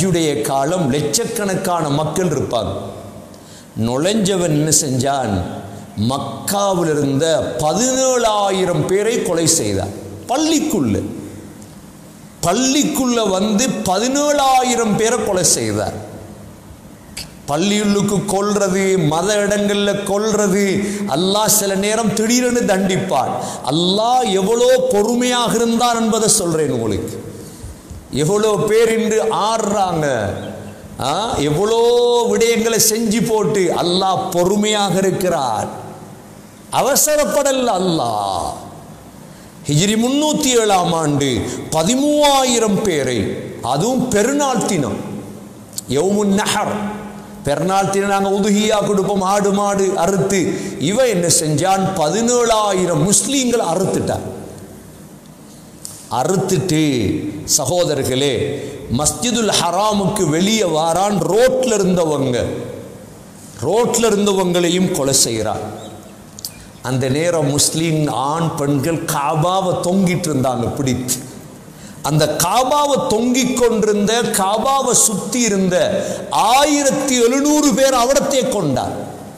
ஹஜ்ஜுடைய காலம் லட்சக்கணக்கான மக்கள் இருப்பாங்க நுழைஞ்சவன் என்ன செஞ்சான் மக்காவில் இருந்த பதினேழாயிரம் பேரை கொலை செய்தார் பள்ளிக்குள்ள பள்ளிக்குள்ள வந்து பதினேழாயிரம் பேரை கொலை செய்தார் பள்ளியுள்ளுக்கு கொல்றது மத இடங்கள்ல கொல்றது அல்லாஹ் சில நேரம் திடீரென தண்டிப்பான் அல்லாஹ் எவ்வளோ பொறுமையாக இருந்தார் என்பதை சொல்றேன் உங்களுக்கு எவ்வளோ பேர் இன்று ஆடுறாங்க ஆ, எவ்வளோ விடயங்களை செஞ்சு போட்டு அல்லாஹ் பொறுமையாக இருக்கிறார் அவசரப்படல அல்லாஹ் ஹிஜ்ரி முன்னூத்தி ஏழாம் ஆண்டு பதிமூவாயிரம் பேரை அதுவும் பெருநாள் தினம் யௌமுன் நஹர் பெருநாள் தினம் நாங்கள் உதுகியா கொடுப்போம் ஆடு மாடு அறுத்து இவன் என்ன செஞ்சான் பதினேழாயிரம் முஸ்லீம்கள் அறுத்துட்டான் அறுத்துட்டு சகோதரர்களே மஸ்ஜிதுல் ஹராமுக்கு வெளியே வாரான் ரோட்ல இருந்தவங்க ரோட்ல இருந்தவங்களையும் கொலை செய்கிறான் அந்த நேரம் முஸ்லீம் ஆண் பெண்கள் காபாவை தொங்கிட்டு இருந்தாங்க பிடித்து அந்த காபாவை தொங்கிக் கொண்டிருந்த காபாவை சுத்தி இருந்த ஆயிரத்தி எழுநூறு பேர் அவடத்தை கொண்டார்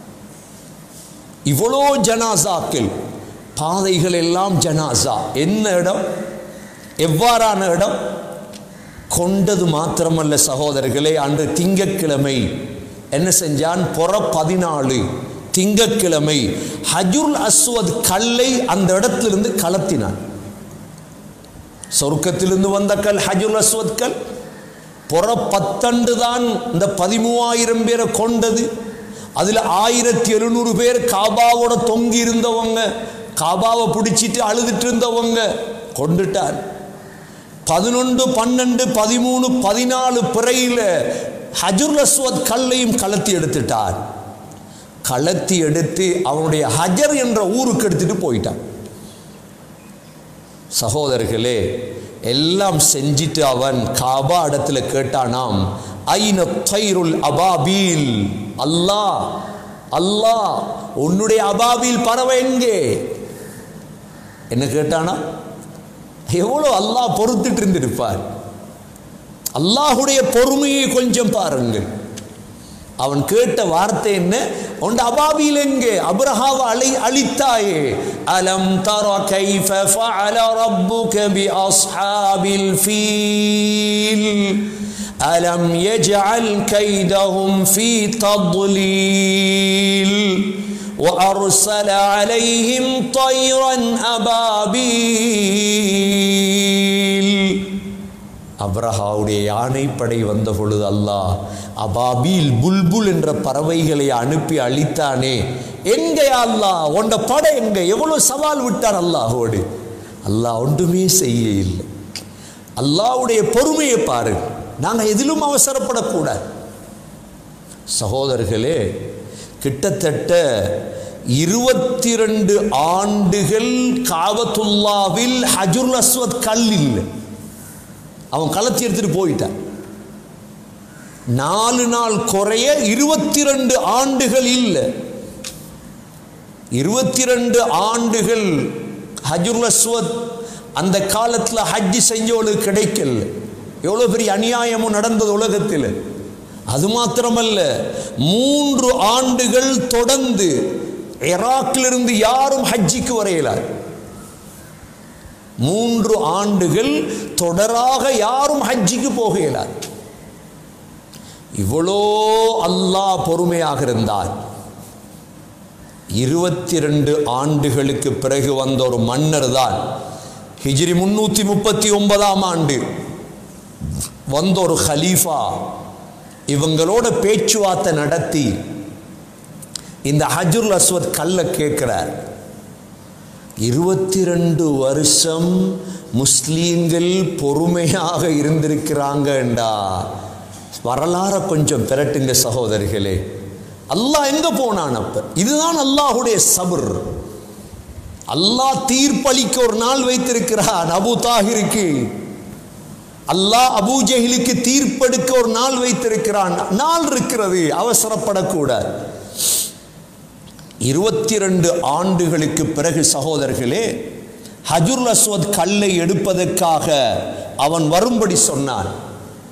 இவ்வளோ ஜனாசாக்கள் பாதைகள் எல்லாம் ஜனாசா என்ன இடம் எவ்வாறான இடம் கொண்டது மாத்திரமல்ல சகோதரர்களே அன்று திங்கட்கிழமை என்ன செஞ்சான் புற பதினாலு திங்கட்கிழமை ஹஜுல் அஸ்வத் கல்லை அந்த இடத்திலிருந்து கலத்தினான் சொர்க்கத்திலிருந்து வந்த கல் ஹஜுல் அஸ்வத் கல் புற பத்தண்டு தான் இந்த பதிமூவாயிரம் பேரை கொண்டது அதில் ஆயிரத்தி எழுநூறு பேர் காபாவோட தொங்கி இருந்தவங்க காபாவை பிடிச்சிட்டு அழுதுட்டு இருந்தவங்க கொண்டுட்டார் பதினொன்று பன்னெண்டு பதிமூணு பதினாலு பிறையில் ஹஜுல் அஸ்வத் கல்லையும் கலத்தி எடுத்துட்டார் கலத்தி எடுத்து அவனுடைய ஹஜர் என்ற ஊருக்கு எடுத்துட்டு போயிட்டான் சகோதரர்களே எல்லாம் செஞ்சிட்டு அவன் காபா இடத்துல கேட்டானாம் ஐன தைருல் அபாபீல் அல்லாஹ் அல்லாஹ் உன்னுடைய அபாபீல் பறவை எங்கே என்ன கேட்டானா எவ்வளோ அல்லாஹ் பொறுத்துட்டு இருந்திருப்பார் அல்லாஹுடைய பொறுமையை கொஞ்சம் பாருங்கள் அவன் கேட்ட வார்த்தை என்ன உண்ட அபாபியில் எங்கே அப்ரஹாவை அழை அழித்தாயே அலம் தர கைஃப ஃபஅல ரப்புக பி அஸ்ஹாபில் ஃபீல் அலம் யஜ்அல் கைதஹும் ஃபீ தضليل وأرسل عليهم طيرا أبابيل அப்ரஹாவுடைய யானைப்படை வந்த பொழுது அல்லாஹ் அபாபீல் புல்புல் என்ற பறவைகளை அனுப்பி அழித்தானே எங்கே அல்லாஹ் உண்ட படை எங்க எவ்வளவு சவால் விட்டார் அல்லாஹோடு அல்லாஹ் ஒன்றுமே செய்ய இல்லை அல்லாஹ்வுடைய பொறுமையை பாரு நாங்கள் எதிலும் அவசரப்படக்கூடாது சகோதரர்களே கிட்டத்தட்ட இருபத்தி ரெண்டு ஆண்டுகள் காபத்துல்லாவில் ஹஜுல் அஸ்வத் கல் இல்லை அவன் களத்தி எடுத்துட்டு போயிட்டான் நாலு நாள் குறைய இருபத்தி ரெண்டு ஆண்டுகள் இல்லை இருபத்தி ரெண்டு ஆண்டுகள் ஹஜுல் அஸ்வத் அந்த காலத்தில் ஹஜ்ஜி செஞ்சவளுக்கு கிடைக்கல எவ்வளோ பெரிய அநியாயமும் நடந்தது உலகத்தில் அது மாத்திரமல்ல மூன்று ஆண்டுகள் தொடர்ந்து ஈராக்கிலிருந்து யாரும் ஹஜ்ஜிக்கு வரையலார் மூன்று ஆண்டுகள் தொடராக யாரும் ஹஜ்ஜிக்கு போக இயலாது இவ்வளோ அல்லாஹ் பொறுமையாக இருந்தார் இருபத்தி ரெண்டு ஆண்டுகளுக்கு பிறகு வந்த ஒரு மன்னர் தான் ஹிஜ்ரி முன்னூத்தி முப்பத்தி ஒன்பதாம் ஆண்டு வந்த ஒரு ஹலீஃபா இவங்களோட பேச்சுவார்த்தை நடத்தி இந்த ஹஜுல் அஸ்வத் கல்ல கேட்கிறார் இருபத்தி ரெண்டு வருஷம் முஸ்லீம்கள் பொறுமையாக இருந்திருக்கிறாங்கண்டா வரலாற கொஞ்சம் பெரட்டுங்க சகோதரிகளே அல்லாஹ் எங்க போனான் அப்ப இதுதான் அல்லாஹுடைய சபர் அல்லாஹ் தீர்ப்பளிக்க ஒரு நாள் வைத்திருக்கிறான் அபு தாகிருக்கு அல்லாஹ் அபூ ஜஹிலுக்கு தீர்ப்பெடுக்க ஒரு நாள் வைத்திருக்கிறான் நாள் இருக்கிறது அவசரப்படக்கூடாது இருபத்தி ரெண்டு ஆண்டுகளுக்கு பிறகு சகோதரர்களே ஹஜுல் அஸ்வத் கல்லை எடுப்பதற்காக அவன் வரும்படி சொன்னான்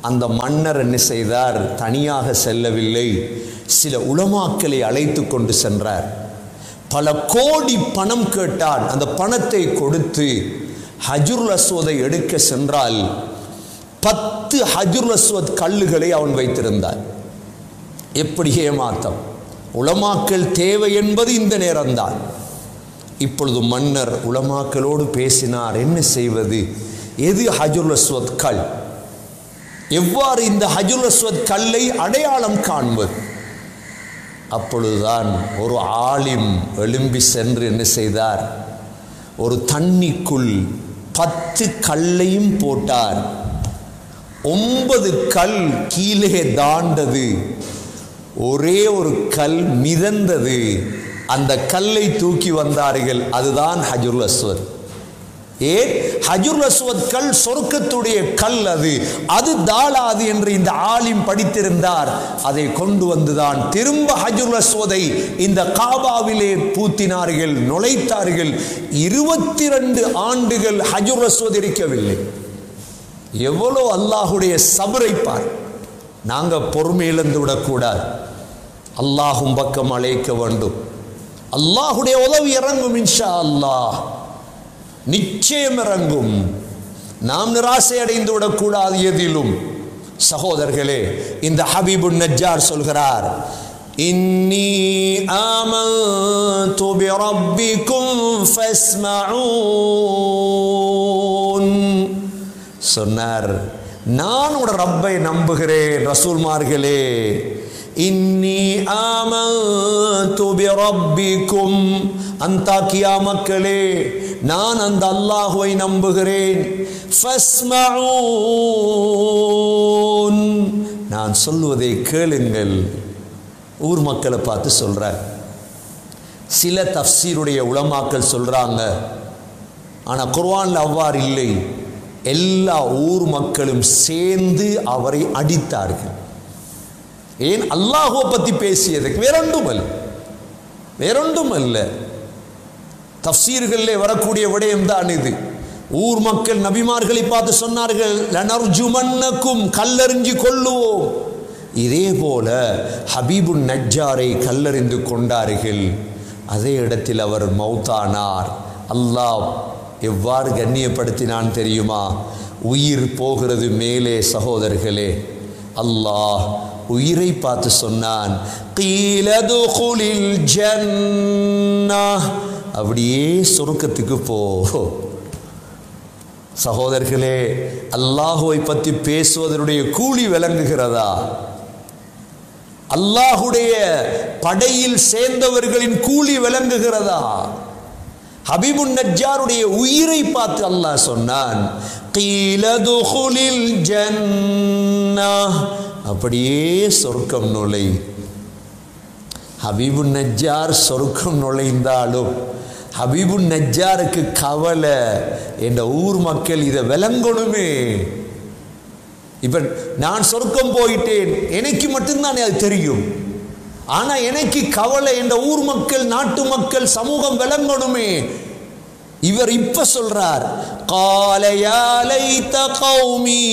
அந்த மன்னர் என்ன செய்தார் தனியாக செல்லவில்லை சில உலமாக்களை அழைத்து கொண்டு சென்றார் பல கோடி பணம் கேட்டான் அந்த பணத்தை கொடுத்து ஹஜுருல் அஸ்வதை எடுக்க சென்றால் பத்து ஹஜுருல் அஸ்வத் கல்லுகளை அவன் வைத்திருந்தார் எப்படி ஏமாத்தம் உலமாக்கல் தேவை என்பது இந்த நேரம்தான் இப்பொழுது மன்னர் உலமாக்களோடு பேசினார் என்ன செய்வது எது ஹஜுல் அஸ்வத் கல் எவ்வாறு இந்த ஹஜுல் அஸ்வத் கல்லை அடையாளம் காண்பது அப்பொழுதுதான் ஒரு ஆலிம் எழும்பி சென்று என்ன செய்தார் ஒரு தண்ணிக்குள் பத்து கல்லையும் போட்டார் ஒன்பது கல் கீழே தாண்டது ஒரே ஒரு கல் மிதந்தது அந்த கல்லை தூக்கி வந்தார்கள் அதுதான் ஹஜுல் அஸ்வத் ஏன் ஹஜுல் அஸ்வத் கல் சொர்க்கத்துடைய கல் அது அது தாளாது என்று இந்த ஆலிம் படித்திருந்தார் அதை கொண்டு வந்துதான் திரும்ப ஹஜுல் அஸ்வதை இந்த காபாவிலே பூத்தினார்கள் நுழைத்தார்கள் இருபத்தி ரெண்டு ஆண்டுகள் ஹஜுல் அஸ்வத் இருக்கவில்லை எவ்வளோ அல்லாஹுடைய சபரை பார் நாங்கள் பொறுமை இழந்து விடக்கூடாது அல்லாஹும் பக்கம் அழைக்க வேண்டும் அல்லாஹுடைய உதவி இறங்கும் இன்ஷா அல்லாஹ் நிச்சயம் இறங்கும் நாம் நிராசை அடைந்து விடக்கூடாது எதிலும் சகோதரர்களே இந்த ஹபீபு நஜ்ஜார் சொல்கிறார் இன்னி ஆமன்து பிரப்பிக்கும் ஃபஸ்மஊன் சொன்னார் நான் உட ரப்பை நம்புகிறேன் ரசூல்மார்களே இன்னி ஆமன்து பிரப்பிக்கும் அந்தாக்கியா மக்களே நான் அந்த அல்லாஹுவை நம்புகிறேன் ஃபஸ்மஊன் நான் சொல்லுவதை கேளுங்கள் ஊர் மக்களை பார்த்து சொல்றார் சில தஃப்சீருடைய உலமாக்கள் சொல்றாங்க ஆனா குர்ஆன்ல அவ்வாறு இல்லை எல்லா ஊர் மக்களும் சேர்ந்து அவரை அடித்தார்கள் ஏன் அல்லாஹுவை பத்தி பேசியதுக்கு வேறொன்றும் அல்ல வேறொன்றும் அல்ல தஃசீர்களிலே வரக்கூடிய விடயம் தான் இது ஊர் மக்கள் நபிமார்களை பார்த்து சொன்னார்கள் லனர்ஜுமன்னக்கும் கல்லறிஞ்சு கொள்ளுவோம் இதே போல ஹபீபுன் நஜ்ஜாரை கல்லறிந்து கொண்டார்கள் அதே இடத்தில் அவர் மௌத்தானார் அல்லாஹ் எவ்வாறு கண்ணியப்படுத்தினான் தெரியுமா உயிர் போகிறது மேலே சகோதரர்களே அல்லாஹ் உயிரை பார்த்து சொன்னான் கீலதுகுலில் ஜன்னா அப்படியே சொருக்கத்துக்கு போ சகோதரர்களே அல்லாஹுவை பற்றி பேசுவதனுடைய கூலி விளங்குகிறதா அல்லாஹுடைய படையில் சேர்ந்தவர்களின் கூலி விளங்குகிறதா ஹபீபுன் நஜ்ஜாருடைய உயிரை பார்த்து அல்லாஹ் சொன்னான் கீலதுகுலில் ஜன்னா அப்படியே சொர்க்கம் நுழை ஹபீபு நஜ்ஜார் சொர்க்கம் நுழைந்தாலும் ஹபீபு நஜ்ஜாருக்கு கவலை என்ற ஊர் மக்கள் இதை விளங்கணுமே இப்ப நான் சொர்க்கம் போயிட்டேன் எனக்கு மட்டும்தான் அது தெரியும் ஆனா எனக்கு கவலை என்ற ஊர் மக்கள் நாட்டு மக்கள் சமூகம் விளங்கணுமே இவர் இப்ப சொல்றார் قال يا ليت قومي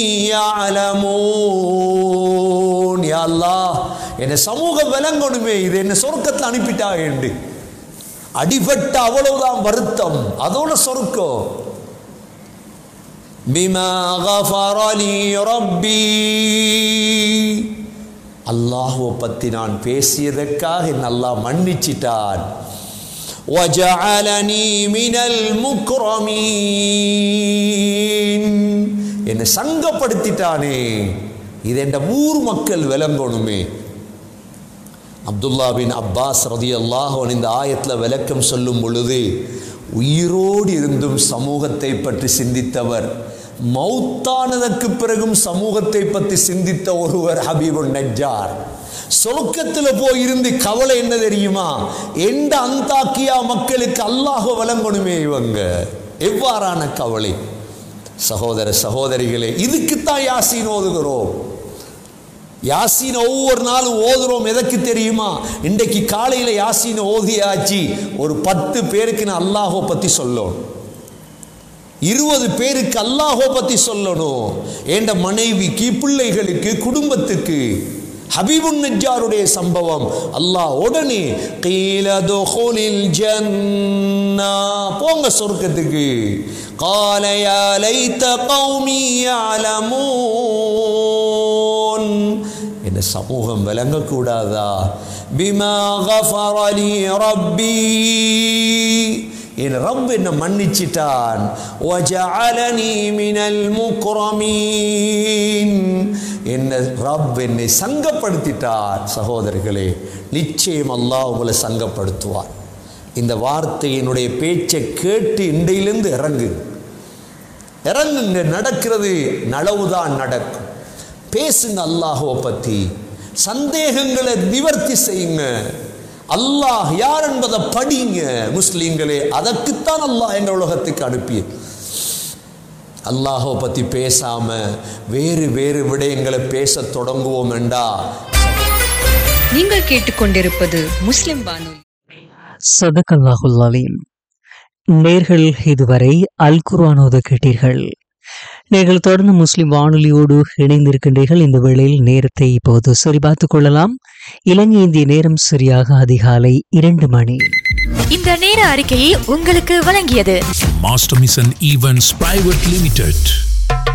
يعلمون يا الله என்ன சமூகம் விளங்கணுமே இது என்ன சொர்க்கத்தில் அனுப்பிட்டா என்று அடிபட்ட அவ்வளவுதான் வருத்தம் அதோட சொர்க்கம் பிமா கஃபரலி ரப்பி அல்லாஹ்வை பத்தி நான் பேசியதற்காக என்ன அல்லாஹ் மன்னிச்சிட்டான் وجعلني من المكرمين என்னை சங்கப்படுத்திட்டானே இது என்ற ஊர் மக்கள் விளங்கணுமே அப்துல்லா பின் அப்பாஸ் ரதி அல்லாஹன் இந்த ஆயத்தில் விளக்கம் சொல்லும் பொழுது உயிரோடு இருந்தும் சமூகத்தை பற்றி சிந்தித்தவர் மௌத்தானதற்கு பிறகும் சமூகத்தை பற்றி சிந்தித்த ஒருவர் ஹபீபுன் நஜ்ஜார் சொர்க்கத்தில் போய் இருந்து கவலை என்ன தெரியுமா எந்த அந்தாக்கியா மக்களுக்கு அல்லாஹ் வழங்கணுமே இவங்க எவ்வாறான கவலை சகோதர சகோதரிகளே இதுக்குத்தான் யாசீன் ஓதுகிறோம் யாசீன் ஒவ்வொரு நாளும் ஓதுறோம் எதற்கு தெரியுமா இன்றைக்கு காலையில் யாசீன் ஓதியாச்சு ஒரு பத்து பேருக்கு நான் அல்லாஹோ பற்றி சொல்லணும் இருபது பேருக்கு அல்லாஹோ பத்தி சொல்லணும் என்ற மனைவிக்கு பிள்ளைகளுக்கு குடும்பத்துக்கு ஹபீபுன் நஜ்ஜாருடைய சம்பவம் அல்லாஹ் உடனே கீல துஹுலில் ஜன்னா போங்க சொர்க்கத்துக்கு قال يا ليت قومي يعلمون என்ன சமூகம் விளங்கக்கூடாதா பிமா غفر لي ربي என் ரப் என்ன மன்னிச்சிட்டான் وجعلني من المكرمين என்ன ரப் என்னை சங்கப்படுத்திட்டார் சகோதரர்களே நிச்சயம் அல்லாஹ் உங்களை சங்கப்படுத்துவார் இந்த வார்த்தையினுடைய பேச்சை கேட்டு இண்டையிலிருந்து இறங்கு இறங்குங்க நடக்கிறது நலவுதான் நடக்கும் பேசுங்க அல்லாஹுவை பற்றி சந்தேகங்களை நிவர்த்தி செய்யுங்க அல்லாஹ் யார் என்பதை படிங்க முஸ்லீம்களே அதற்குத்தான் அல்லாஹ் எங்கள் உலகத்துக்கு அனுப்பி அல்லாஹை பற்றி பேசாம வேறு வேறு விடயங்களை பேசத் தொடங்குவோம் என்றா நீங்கள் கேட்டுக்கொண்டிருப்பது முஸ்லிம் வானொலி சதகல்லாஹுல் அலீம் நேர்கள் இதுவரை அல் குர்ஆனோத கேட்டீர்கள் நீங்கள் தொடர்ந்து முஸ்லிம் வானொலியோடு இணைந்திருக்கின்றீர்கள் இந்த வேளையில் நேரத்தை இப்போது சரிபார்த்துக் கொள்ளலாம் இலங்கை இந்திய நேரம் சரியாக அதிகாலை இரண்டு மணி இந்த நேர அறிக்கையை உங்களுக்கு வழங்கியது Master Mission Events Private Limited.